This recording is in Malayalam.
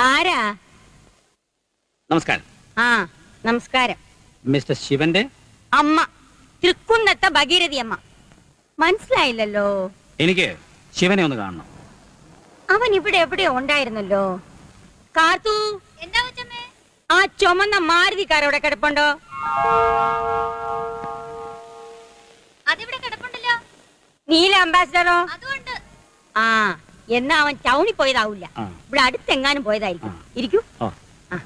ആരാ നമസ്കാരം ആ നമസ്കാരം മിസ്റ്റർ ശിവന്റെ അമ്മ തൃക്കുന്നത്തെ ഭഗീരഥി അമ്മ മനസ്സിലായില്ലല്ലോ എനിക്ക് ശിവനെ ഒന്ന് കാണണം അവൻ ഇവിടെ എവിടെയോ ഉണ്ടായിരുന്നല്ലോ കാർത്തു എന്താ കൊച്ചമ്മേ ആ ചുമന്ന മാരുതി കാർ അവിടെ കിടപ്പുണ്ടോ അതിവിടെ കിടപ്പുണ്ടല്ലോ നീല അംബാസിഡറോ അതുകൊണ്ട് ആ എന്നാ അവൻ ടൗണിൽ പോയതാവൂല ആ ഇവിടെ അടുത്തെങ്ങാനും പോയതായിരിക്കും ആ. ഇരിക്കൂ ഓ